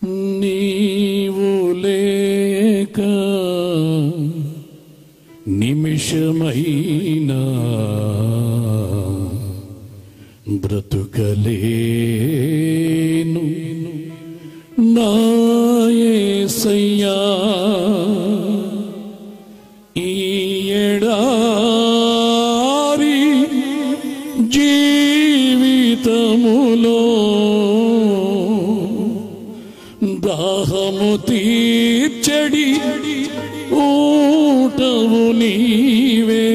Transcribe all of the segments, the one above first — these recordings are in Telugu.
నీవు లేక నిమిషమైనా బ్రతుకలేను నాయసయ్యా ఈ ఎడారి జీవితములో దాహము తీర్చడి ఊటవు నీవే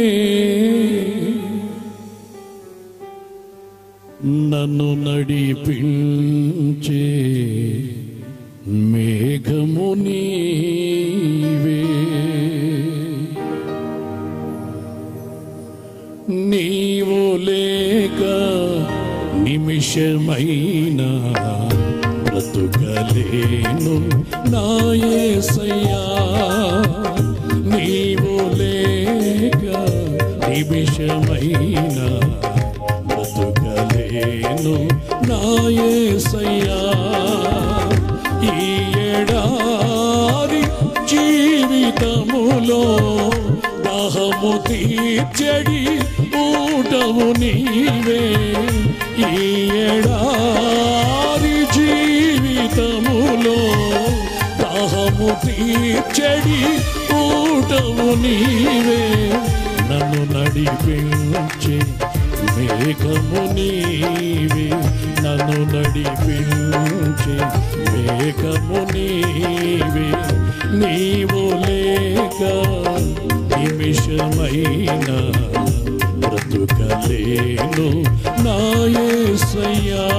నన్ను నడిపించే మేఘము నీవే నీవు లేక నిమిషమైనా బ్రతుకలేను నాయసయ్యా నీవు లేక నిమిషమైనా బ్రతుకలేను నాయసయ్యా ఈ ఎడారి జీవితములో దాహము తీర్చడి ఊటవు నీవే ఈ ఎడారి జీవితములో దాహము తీర్చడి ఊటవు నీవే నన్ను నడిపించే మేఘము నీవే నన్ను నడిపించే మేఘము నీవే నీవు లేక నిమిషమైన బ్రతుకలేను నాయసయ్యా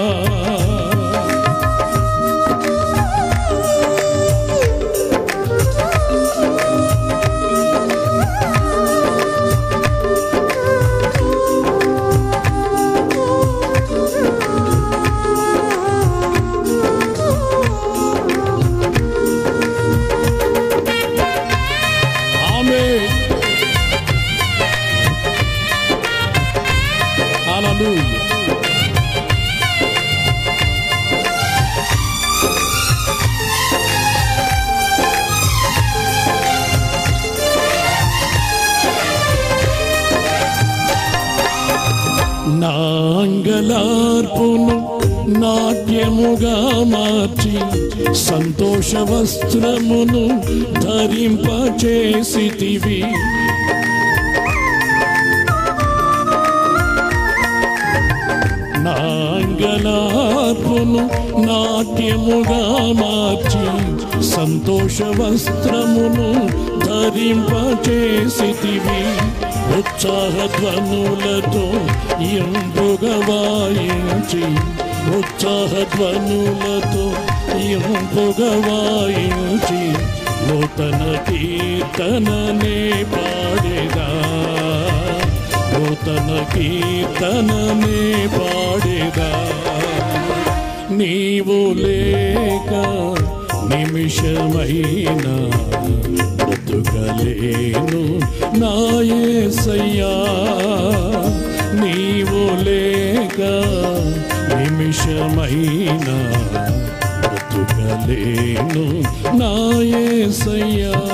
ఆమె హల్లెలూయా నాంగలార్పును నాట్యముగా మార్చి సంతోష వస్త్రమును ధరింపచేసితివి నాంగలార్పును నాట్యముగా మార్చి సంతోష వస్త్రమును ధరింపచేసితివి ఉత్సాహధ్వనులతో ఇంపుగా వాయించి ఉత్సాహధ్వనులతో ఇంపుగా వాయించి నూతన కీర్తననే పాడేదా నూతన కీర్తననే పాడేదా నీవు లేక నిమిషమైనా బ్రతుకలేను నాయసయ్యా నీవు లేక నిమిషమైనా బ్రతుకలేను నాయసయ్యా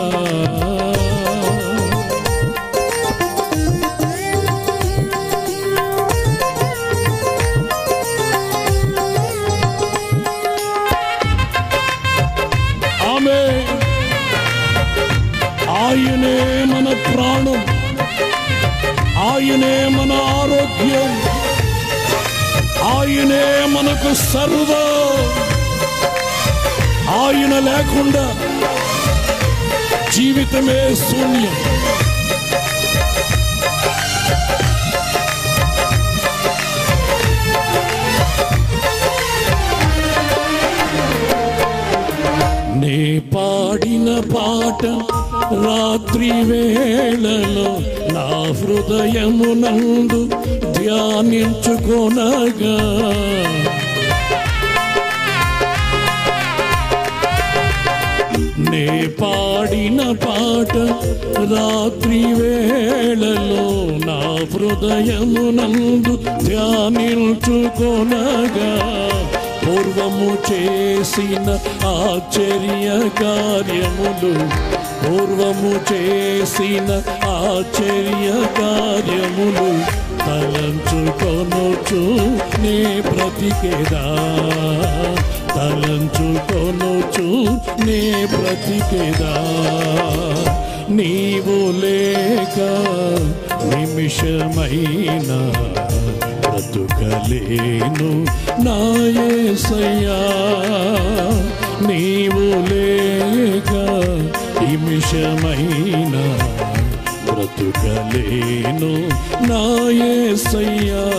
ఆమె ఆయనే మన ప్రాణం ఆయనే మన ఆరోగ్యం ఆయనే మనకు సర్వం ఆయన లేకుండా జీవితమే శూన్యం నే పాడిన పాట రాత్రి వేళలో నా హృదయమునందు ధ్యానించుకొనగా నే పాడిన పాట రాత్రి వేళలో నా హృదయమునందు ధ్యానించుకొనగా పూర్వము చేసిన ఆశ్చర్య కార్యములు పూర్వము చేసిన ఆశ్చర్య కార్యములు తలంచుకొనుచు నే బ్రతికేదా తలంచుకొనుచు నే బ్రతికేదా నీవు లేక నిమిషమైనా బ్రతుకలేను నాయసయ్యా నీవు లేక నిమిషమైనా బ్రతుకలేను నాయసయ్యా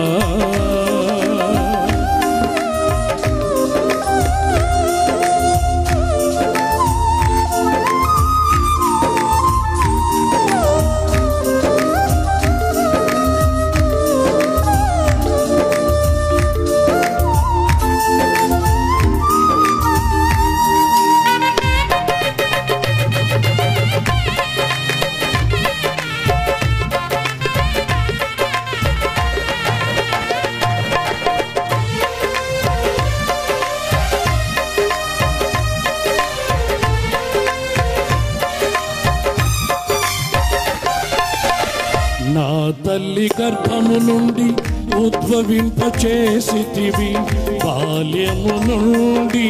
నా తల్లి గర్భము నుండి ఉద్భవింపచేసితివి బాల్యము నుండి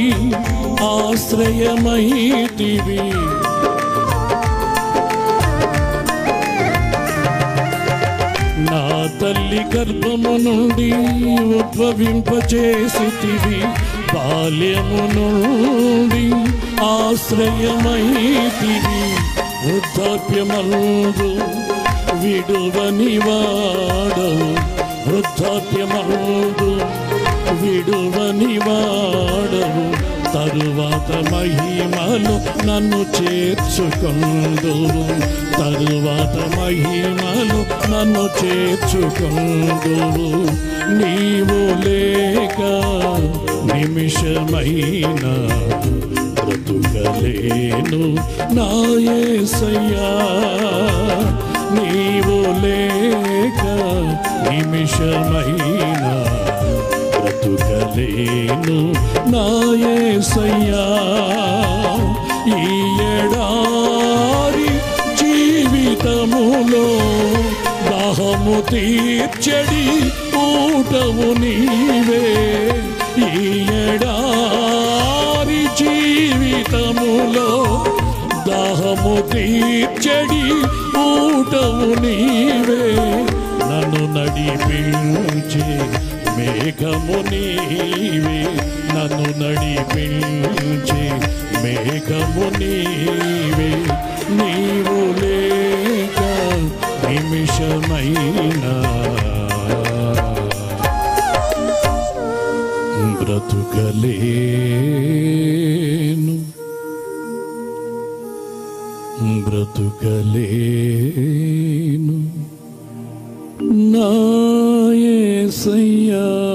ఆశ్రయమైతివి నా తల్లి గర్భము నుండి ఉద్భవింపచేసితివి బాల్యము నుండి ఆశ్రయమైతివి వృద్ధాప్యమందు విడువని వాడవు వృద్ధాప్యమందు విడువని వాడవు తరువాత మహిమలు నన్ను చేర్చుకొందు తరువాత మహిమలు నన్ను చేర్చుకొందు నీవు లేక నిమిషమైనా బ్రతుకలేను నాయసయ్యా నీవు లేక నిమిషమైనా బ్రతుకలేను నాయసయ్యా ఈ ఎడారి జీవితములో దాహము తీర్చడి ఊటము నీవే ఈ ఎడారి జీవితములో దాహము తీర్చడి ఊటము నీవే నన్ను నడిపించే మేఘము నీవే నన్ను నడిపించే మేఘము నీవే నీవు లేక నిమిషమైనా బ్రతుకలేను బ్రతుకలేను నాయసయ్యా